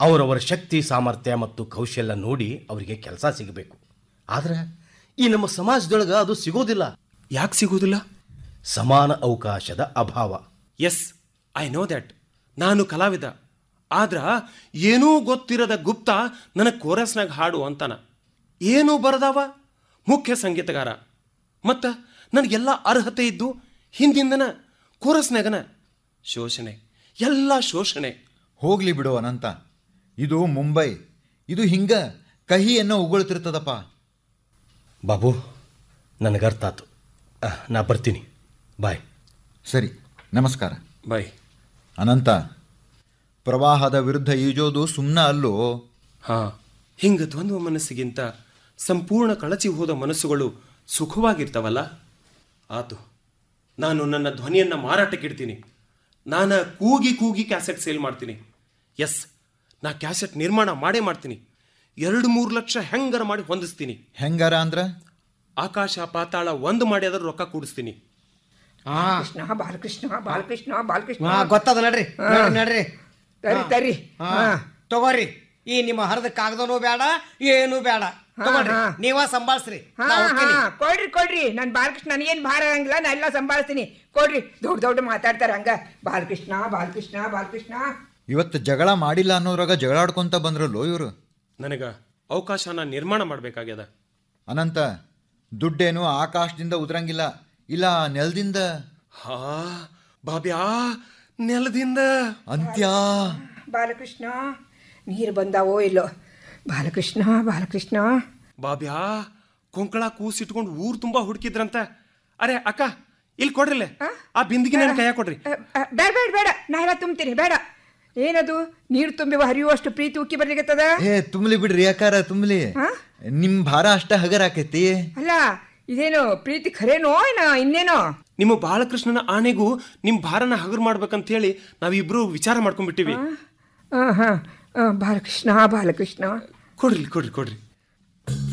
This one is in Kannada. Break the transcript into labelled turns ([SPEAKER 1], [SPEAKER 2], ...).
[SPEAKER 1] ಅವರವರ ಶಕ್ತಿ ಸಾಮರ್ಥ್ಯ ಮತ್ತು ಕೌಶಲ್ಯ ನೋಡಿ ಅವರಿಗೆ ಕೆಲಸ ಸಿಗಬೇಕು ಆದ್ರೆ ಈ ನಮ್ಮ ಸಮಾಜದೊಳಗೆ ಅದು ಸಿಗೋದಿಲ್ಲ
[SPEAKER 2] ಯಾಕೆ ಸಿಗೋದಿಲ್ಲ
[SPEAKER 1] ಸಮಾನ ಅವಕಾಶದ ಅಭಾವ
[SPEAKER 2] ಎಸ್ ಐ ನೋ ದ್ಯಾಟ್ ನಾನು ಕಲಾವಿದ ಆದ್ರ ಏನೂ ಗೊತ್ತಿರದ ಗುಪ್ತ ನನಗೆ ಕೋರಸ್ನಾಗ ಹಾಡು ಅಂತಾನ ಏನೂ ಬರದಾವ ಮುಖ್ಯ ಸಂಗೀತಗಾರ ಮತ್ತ ನನಗೆಲ್ಲ ಅರ್ಹತೆ ಇದ್ದು ಹಿಂದಿಂದನ ಕೋರಸ್ನಾಗನ ಶೋಷಣೆ ಎಲ್ಲ ಶೋಷಣೆ
[SPEAKER 3] ಹೋಗ್ಲಿ ಬಿಡು ಅನಂತ ಇದು ಮುಂಬೈ ಇದು ಹಿಂಗ ಕಹಿಯನ್ನು ಉಗುಳ್ತಿರ್ತದಪ್ಪ
[SPEAKER 1] ಬಾಬು ನನಗರ್ಥ ಆತು ಅಹ್, ನಾ ಬರ್ತೀನಿ ಬಾಯ್
[SPEAKER 3] ಸರಿ ನಮಸ್ಕಾರ
[SPEAKER 2] ಬಾಯ್
[SPEAKER 3] ಅನಂತ ಪ್ರವಾಹದ ವಿರುದ್ಧ ಈಜೋದು ಸುಮ್ಮನೆ ಅಲ್ಲೋ
[SPEAKER 2] ಹಾ ಹಿಂಗ ದ್ವಂದ್ವ ಮನಸ್ಸಿಗಿಂತ ಸಂಪೂರ್ಣ ಕಳಚಿ ಹೋದ ಮನಸ್ಸುಗಳು ಸುಖವಾಗಿರ್ತಾವಲ್ಲ ಆತು ನಾನು ನನ್ನ ಧ್ವನಿಯನ್ನು ಮಾರಾಟಕ್ಕಿಡ್ತೀನಿ ನಾನು ಕೂಗಿ ಕೂಗಿ ಕ್ಯಾಸೆಟ್ ಸೇಲ್ ಮಾಡ್ತೀನಿ ಎಸ್ ನಾ ಕ್ಯಾಸೆಟ್ ನಿರ್ಮಾಣ ಮಾಡೇ ಮಾಡ್ತೀನಿ ಎರಡು ಮೂರು ಲಕ್ಷ ಹೆಂಗಾರ ಮಾಡಿ ಹೊಂದಿಸ್ತೀನಿ
[SPEAKER 3] ಹೆಂಗಾರ ಅಂದ್ರ
[SPEAKER 2] ಆಕಾಶ ಪಾತಾಳ ಒಂದು ಮಾಡಿ ಅದ್ರ ರೊಕ್ಕ ಕೂಡಿಸ್ತೀನಿ
[SPEAKER 4] ಹಾ
[SPEAKER 5] ಕೃಷ್ಣ ಬಾಲಕೃಷ್ಣ ಬಾಲಕೃಷ್ಣ ಬಾಲಕೃಷ್ಣ
[SPEAKER 4] ಹಾ ಗೊತ್ತದ ನಡ್ರಿ ನಡ್ರಿ ನಡ್ರಿ
[SPEAKER 5] ತರಿ ತರಿ
[SPEAKER 4] ಹಾ
[SPEAKER 5] ಹಾ.
[SPEAKER 4] ತಗೋರಿ ಈ ನಿಮ್ಮ ಹರದ ಕಾಗದನೂ ಬೇಡ ಏನು ಬೇಡ ತಗೊಳ್ರಿ
[SPEAKER 5] ಹಾ.
[SPEAKER 4] ನೀವ ಸಂಭಾಳ್ಸ್ರಿ
[SPEAKER 5] ಹಾ
[SPEAKER 4] ನಾ ಹೋಗ್ತೀನಿ.
[SPEAKER 5] ಹಾ ಕೊಡ್ರಿ ಕೊಡ್ರಿ ನನ್ ಬಾಲಕೃಷ್ಣ ನನಗೇನ್ ಭಾರ ಆಗಂಗಿಲ್ಲ ನಾ ಎಲ್ಲ ಸಂಭಾಳಿಸ್ತೀನಿ ಕೊಡ್ರಿ ದೊಡ್ಡ ದೊಡ್ಡ ಮಾತಾಡ್ತಾರ ಹಂಗ ಬಾಲಕೃಷ್ಣ ಬಾಲಕೃಷ್ಣ ಬಾಲಕೃಷ್ಣ
[SPEAKER 3] ಇವತ್ತು ಜಗಳ ಮಾಡಿಲ್ಲ ಅನ್ನೋದ್ರಾಗ ಜಗಳಾಡ್ಕೊಂತ ಬಂದ್ರಲ್ಲೋ ಇವರು
[SPEAKER 2] ನನಗೆ ಅವಕಾಶನ ನಿರ್ಮಾಣ ಮಾಡಬೇಕಾಗ್ಯದ
[SPEAKER 3] ಅನಂತ ದುಡ್ಡೇನು ಆಕಾಶದಿಂದ ಉದ್ರಂಗಿಲ್ಲ ಇಲ್ಲ ನೆಲದಿಂದ
[SPEAKER 2] ಹಾ ಬಾಬ್ಯಾ ನೆಲದಿಂದ
[SPEAKER 3] ಅಂತ್ಯ
[SPEAKER 5] ಬಾಲಕೃಷ್ಣ ನೀರು ಬಂದಾವೋ ಇಲ್ಲೋ ಬಾಲಕೃಷ್ಣ ಬಾಲಕೃಷ್ಣ
[SPEAKER 2] ಬಾಬ್ಯಾ ಕೊಂಕಳ ಕೂಸಿಟ್ಕೊಂಡು ಊರ್ ತುಂಬಾ ಹುಡುಕಿದ್ರಂತ ಅರೆ ಅಕ್ಕ ಇಲ್ಲಿ ಕೊಡ್ರಿಲೆ ಆ ಬಿಂದಿಗೆ ನನ್ನ ಕೈಯಾಗ ಕೊಡ್ರಿ
[SPEAKER 5] ಅ, ಅ, ಬೇಡ ಬೇಡ ಬೇಡ ನಾ ಎಲ್ಲ ತುಂಬ್ತೀನಿ ಬೇಡ ಏನದು ನೀರು ತುಂಬಿ ಹರಿಯುವಷ್ಟು ಪ್ರೀತಿ ಉಕ್ಕಿ ಬರ್ಲಿಕ್ಕತ್ತದ
[SPEAKER 3] ಏ ತುಂಬಲಿ ಬಿಡ್ರಿ ಯಾಕಾರ ತುಂಬಲಿ
[SPEAKER 5] ಹಾ?
[SPEAKER 3] ನಿಮ್ ಭಾರ ಅಷ್ಟ ಹಗರ ಆಕೈತಿ
[SPEAKER 5] ಅಲ್ಲ ಇದೇನು ಪ್ರೀತಿ ಖರೇನೋ ಏನ ಇನ್ನೇನೋ
[SPEAKER 2] ನಿಮ್ಮ ಬಾಲಕೃಷ್ಣನ ಆಣೆಗೂ ನಿಮ್ ಭಾರನ ಹಗರ್ ಮಾಡ್ಬೇಕಂತ ಹೇಳಿ ನಾವಿಬ್ರು ವಿಚಾರ ಮಾಡ್ಕೊಂಡ್ಬಿಟ್ಟಿವಿ
[SPEAKER 5] ಹಾಂ ಹಾಂ ಬಾಲಕೃಷ್ಣ ಬಾಲಕೃಷ್ಣ
[SPEAKER 2] ಕೊಡ್ರಿ ಕೊಡ್ರಿ ಕೊಡ್ರಿ